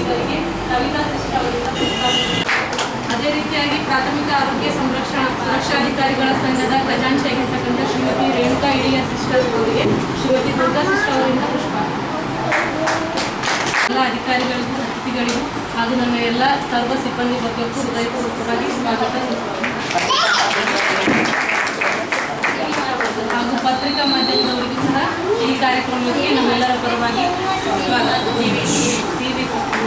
ಅಧಿಕಾರಿಗಳಿಗೆ ಕವಿತಾ ಕೃಷ್ಣ ಅವರಿಂದ ಪುರಸ್ಕಾರ ಅದೇ ರೀತಿಯಾಗಿ ಪ್ರಾಥಮಿಕ ಆರೋಗ್ಯ ಸಂರಕ್ಷಣಾ ಸುರಕ್ಷಾಧಿಕಾರಿಗಳ ಸಂಘದ ಖಜಾಂಚಿಯಾಗಿರ್ತಕ್ಕಂಥ ಶ್ರೀಮತಿ ರೇಣುಕಾ ಇಳಿಯ ಸಿಸ್ಟರ್ ಅವರಿಗೆ ಶ್ರೀಮತಿ ದುರ್ಗಾ ಸಿಸ್ಟರ್ ಅವರಿಂದ ಪುಷ್ಪ ಎಲ್ಲ ಅಧಿಕಾರಿಗಳಿಗೂ ಅತಿಥಿಗಳಿಗೂ ಹಾಗೂ ನನ್ನ ಎಲ್ಲ ಸರ್ವ ಸಿಬ್ಬಂದಿ ವರ್ಗಕ್ಕೂ ಹೃದಯಪೂರ್ವಕವಾಗಿ ಸ್ವಾಗತ ಹಾಗೂ ಪತ್ರಿಕಾ ಮಾಧ್ಯಮದವರಿಗೂ ಸಹ ಈ ಕಾರ್ಯಕ್ರಮಕ್ಕೆ ನಮ್ಮೆಲ್ಲರ ಪರವಾಗಿ ಸ್ವಾಗತ ಟಿವಿ ಟಿವಿ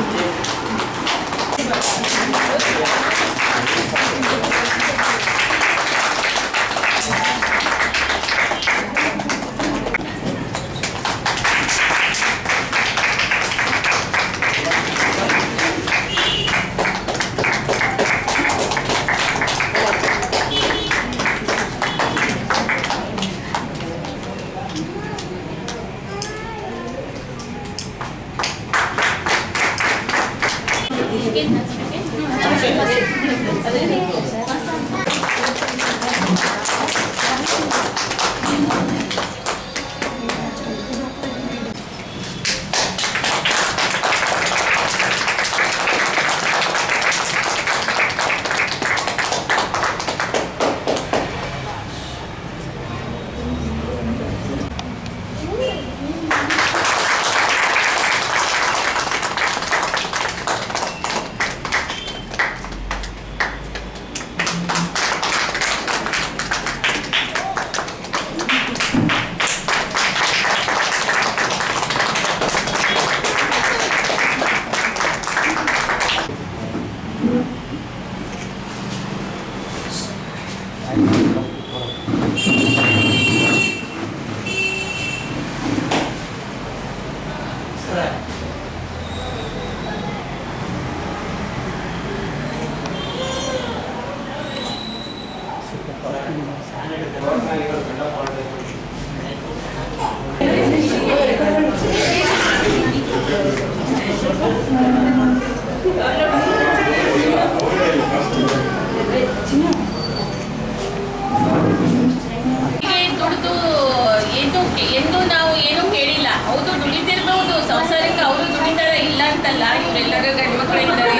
ಹೀಗೆ ದುಡ್ದು ಏನು ಎಂದು ನಾವು ಏನು ಕೇಳಿಲ್ಲ ಹೌದು ದುಡಿತಿರ್ಬಹುದು ಸಂಸಾರಕ್ಕೆ ಅವರು ದುಡಿತಾರ ಇಲ್ಲ ಅಂತಲ್ಲ ಇವರೆಲ್ಲರೂ ಗಂಡು ಮಕ್ಕಳು ಇದ್ದಾರೆ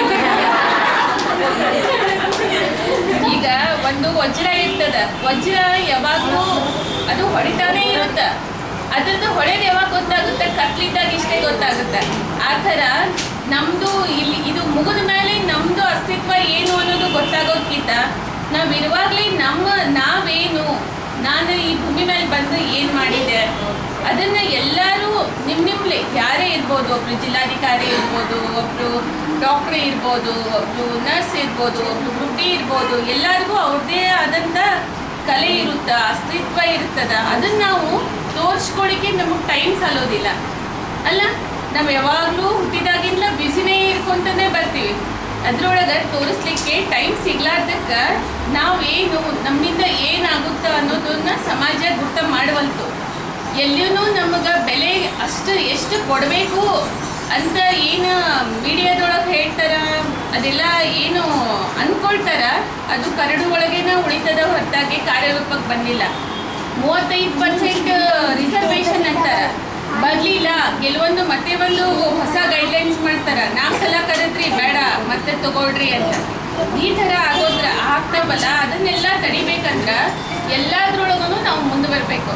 ಈಗ ಒಂದು ವಜ್ರ ಇರ್ತದ ವಜ್ರ ಯಾವಾಗಲೂ ಅದು ಹೊಡಿತಾನೆ ಇರುತ್ತ ಅದ್ರದ್ದು ಹೊಳೆದು ಯಾವಾಗ ಗೊತ್ತಾಗುತ್ತೆ ಕತ್ಲಿದ್ದಾಗ ಇಷ್ಟೇ ಗೊತ್ತಾಗುತ್ತೆ ಆ ಥರ ನಮ್ದು ಇಲ್ಲಿ ಇದು ಮುಗಿದ ಮೇಲೆ ನಮ್ದು ಅಸ್ತಿತ್ವ ಏನು ಅನ್ನೋದು ಗೊತ್ತಾಗೋದ್ಕಿಂತ ನಾವಿರುವಾಗಲೇ ನಮ್ಮ ನಾವೇನು ನಾನು ಈ ಭೂಮಿ ಮೇಲೆ ಬಂದು ಏನು ಮಾಡಿದೆ ಅದನ್ನ ಎಲ್ಲರೂ ನಿಮ್ಮ ನಿಮ್ಮಲ್ಲಿ ಯಾರೇ ಇರ್ಬೋದು ಒಬ್ರು ಜಿಲ್ಲಾಧಿಕಾರಿ ಇರ್ಬೋದು ಒಬ್ರು ಡಾಕ್ಟ್ರ್ ಇರ್ಬೋದು ಒಬ್ರು ನರ್ಸ್ ಇರ್ಬೋದು ಒಬ್ರು ಗುಡ್ಡಿ ಇರ್ಬೋದು ಎಲ್ಲರಿಗೂ ಅವ್ರದ್ದೇ ಆದಂಥ ಕಲೆ ಇರುತ್ತ ಅಸ್ತಿತ್ವ ಇರ್ತದ ಅದನ್ನ ನಾವು ತೋರಿಸ್ಕೊಳಿಕ್ಕೆ ನಮಗೆ ಟೈಮ್ ಸಾಲೋದಿಲ್ಲ ಅಲ್ಲ ನಾವು ಯಾವಾಗಲೂ ಹುಟ್ಟಿದಾಗಿಂದ ಬ್ಯುಸಿನೇ ಇರ್ಕೊಂತಾನೆ ಬರ್ತೀವಿ ಅದ್ರೊಳಗೆ ತೋರಿಸ್ಲಿಕ್ಕೆ ಟೈಮ್ ಸಿಗ್ಲಾರ್ದಕ್ಕೆ ನಾವೇನು ನಮ್ಮಿಂದ ಏನಾಗುತ್ತ ಅನ್ನೋದನ್ನ ಸಮಾಜ ಗುರ್ತ ಮಾಡವಲ್ತು ಎಲ್ಲಿಯೂ ನಮಗೆ ಬೆಲೆ ಅಷ್ಟು ಎಷ್ಟು ಕೊಡಬೇಕು ಅಂತ ಏನು ಮೀಡಿಯಾದೊಳಗೆ ಹೇಳ್ತಾರ ಅದೆಲ್ಲ ಏನು ಅನ್ಕೊಳ್ತಾರ ಅದು ಕರಡು ಒಳಗೇನ ಉಳಿತದ ಹೊರತಾಗಿ ಕಾರ್ಯರೂಪಕ್ಕೆ ಬಂದಿಲ್ಲ ಮೂವತ್ತೈದು ಪರ್ಸೆಂಟ್ ರಿಸರ್ವೇಶನ್ ಅಂತಾರ ಬರ್ಲಿಲ್ಲ ಕೆಲವೊಂದು ಮತ್ತೆ ಒಂದು ಹೊಸ ಗೈಡ್ಲೈನ್ಸ್ ಮಾಡ್ತಾರ ನಾಲ್ಕು ಸಲ ಕರೆದ್ರಿ ಬೇಡ ಮತ್ತೆ ತಗೊಳ್ರಿ ಅಂತ ಈ ಥರ ಆಗೋದ್ರ ಆಗ್ತಾವಲ್ಲ ಅದನ್ನೆಲ್ಲ ತಡಿಬೇಕಂದ್ರ ಎಲ್ಲದ್ರೊಳಗೂ ನಾವು ಮುಂದುವರ್ಬೇಕು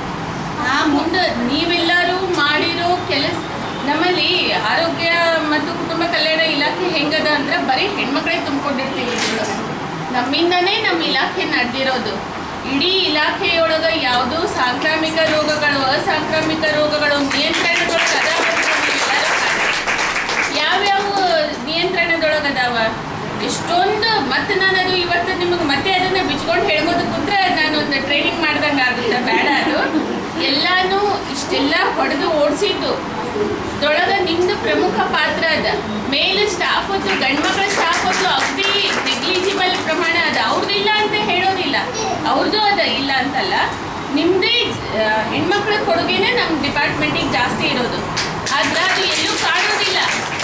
ಆ ಮುಂದೆ ನೀವೆಲ್ಲರೂ ಮಾಡಿರೋ ಕೆಲಸ ನಮ್ಮಲ್ಲಿ ಆರೋಗ್ಯ ಮತ್ತು ಕುಟುಂಬ ಕಲ್ಯಾಣ ಇಲಾಖೆ ಹೆಂಗದ ಅಂದ್ರೆ ಬರೀ ಹೆಣ್ಮಕ್ಳೇ ತುಂಬಿಕೊಂಡಿರ್ತೀವಿ ಇದ್ರೊಳಗೆ ನಮ್ಮಿಂದನೇ ನಮ್ಮ ಇಲಾಖೆ ನಡೆದಿರೋದು ಇಡೀ ಇಲಾಖೆಯೊಳಗೆ ಯಾವುದೋ ಸಾಂಕ್ರಾಮಿಕ ರೋಗಗಳು ಅಸಾಂಕ್ರಾಮಿಕ ರೋಗಗಳು ನಿಯಂತ್ರಣದೊಳಗೆ ಅದಾವ ಅಂತ ನೀವೆಲ್ಲರೂ ಕಾಣ್ತೀರಿ. ಯಾವ್ಯಾವ ನಿಯಂತ್ರಣದೊಳಗೆ ಅದಾವ ಎಷ್ಟೊಂದು ಮತ್ತೆ ನಾನು ಅದು ಇವತ್ತು ನಿಮಗೆ ಮತ್ತೆ ಅದನ್ನ ಬಿಚ್ಕೊಂಡು ಹೇಳ್ಬೋದು ಕುಂತ್ರೆ ನಾನು ಒಂದು ಟ್ರೈನಿಂಗ್ ಮಾಡ್ದಂಗೆ ಆಗುತ್ತೆ ಬೇಡ ಅದು ಎಲ್ಲಾನು ಇಷ್ಟೆಲ್ಲ ಹೊಡೆದು ಓಡಿಸಿದ್ದು ದೊಳಗ ನಿಮ್ದು ಪ್ರಮುಖ ಪಾತ್ರ ಅದ ಮೇಲ್ ಸ್ಟಾಫ್ ಹೊತ್ತು ಗಂಡ್ಮಕ್ಳ ಸ್ಟಾಫ್ ಹೊತ್ತು ಅಗದಿ ನೆಗ್ಲಿಜಿಬಲ್ ಪ್ರಮಾಣ ಅದ ಅವ್ರದ್ದು ಇಲ್ಲ ಅಂತ ಹೇಳೋದಿಲ್ಲ ಅವ್ರದ್ದು ಅದ ಇಲ್ಲ ಅಂತಲ್ಲ ನಿಮ್ಮದೇ ಹೆಣ್ಮಕ್ಳ ಕೊಡುಗೆನೇ ನಮ್ಮ ಡಿಪಾರ್ಟ್ಮೆಂಟಿಗೆ ಜಾಸ್ತಿ ಇರೋದು ಆದ್ರೆ ಅದು ಎಲ್ಲೂ ಕಾಣೋದಿಲ್ಲ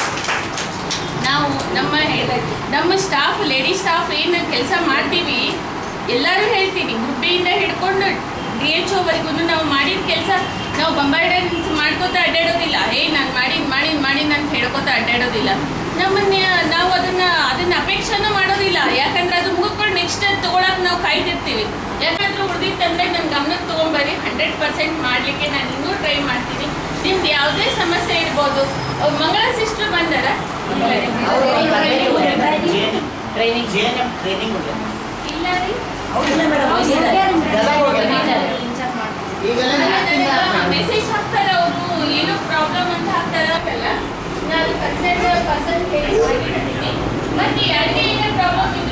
ನಾವು ನಮ್ಮ ಹೆ- ನಮ್ಮ ಸ್ಟಾಫ್ ಲೇಡಿ ಸ್ಟಾಫ್ ಏನು ಕೆಲಸ ಮಾಡ್ತೀವಿ ಎಲ್ಲರೂ ಹೇಳ್ತೀವಿ ಗುಬ್ಬಿಯಿಂದ ಹಿಡ್ಕೊಂಡು ಡಿ ಎಚ್ ಓವರೆಗೂ ನಾವು ಮಾಡಿದ ಕೆಲಸ ನಾವು ಬಂಬಾರ್ಡೆನ್ಸ್ ಮಾಡ್ಕೋತಾ ಅಡ್ಡಾಡೋದಿಲ್ಲ ಏ ನಾನು ಮಾಡಿದ್ ಮಾಡಿದ್ ಮಾಡಿದ್ ಅಂತ ಹೇಳ್ಕೊತಾ ಅಡ್ಡ ಅಡ್ಡಾಡೋದಿಲ್ಲ ನಮ್ಮನ್ನ ನಾವು ಅದನ್ನ ಅದನ್ನ ಅಪೇಕ್ಷೆನೂ ಮಾಡೋದಿಲ್ಲ ಯಾಕಂದ್ರೆ ಅದು ಮುಗಿದ್ಕೊಂಡು ನೆಕ್ಸ್ಟ್ ತಗೊಳಕ್ ನಾವು ಕಾಯ್ದಿರ್ತೀವಿ ಯಾಕಂದ್ರೆ ಉಳಿದಿತ್ತಂದ್ರೆ ನನ್ನ ಗಮನಕ್ಕೆ ತೊಗೊಂಬರಿ ಹಂಡ್ರೆಡ್ ಪರ್ಸೆಂಟ್ ಮಾಡಲಿಕ್ಕೆ ನಾನು ಇನ್ನೂ ಟ್ರೈ ಮಾಡ್ತೀನಿ ನಿಮ್ದು ಯಾವುದೇ ಸಮಸ್ಯೆ ಇರ್ಬೋದು ಅವ್ರ್ ಮಂಗಳ ಸಿಸ್ಟರ್ ಬಂದಾರ ಟ್ರೈನಿಂಗ್ ಟ್ರೈನಿಂಗ್ ಇಲ್ಲ ರೀ ಮೆಸೇಜ್ ಹಾಕ್ತಾರ ಅವರು ಏನೋ ಪ್ರಾಬ್ಲಮ್ ಅಂತ ಹಾಕ್ತಾರ ಅಂತಲ್ಲ ನಾನು ಕನ್ಸರ್ನ್ ಪರ್ಸನ್ ಹೇಳಿ ಮಾಡಿರ್ತೀನಿ ಮತ್ತೆ ಯಾರಿಗೆ ಏನೋ ಪ್ರಾಬ್ಲಮ್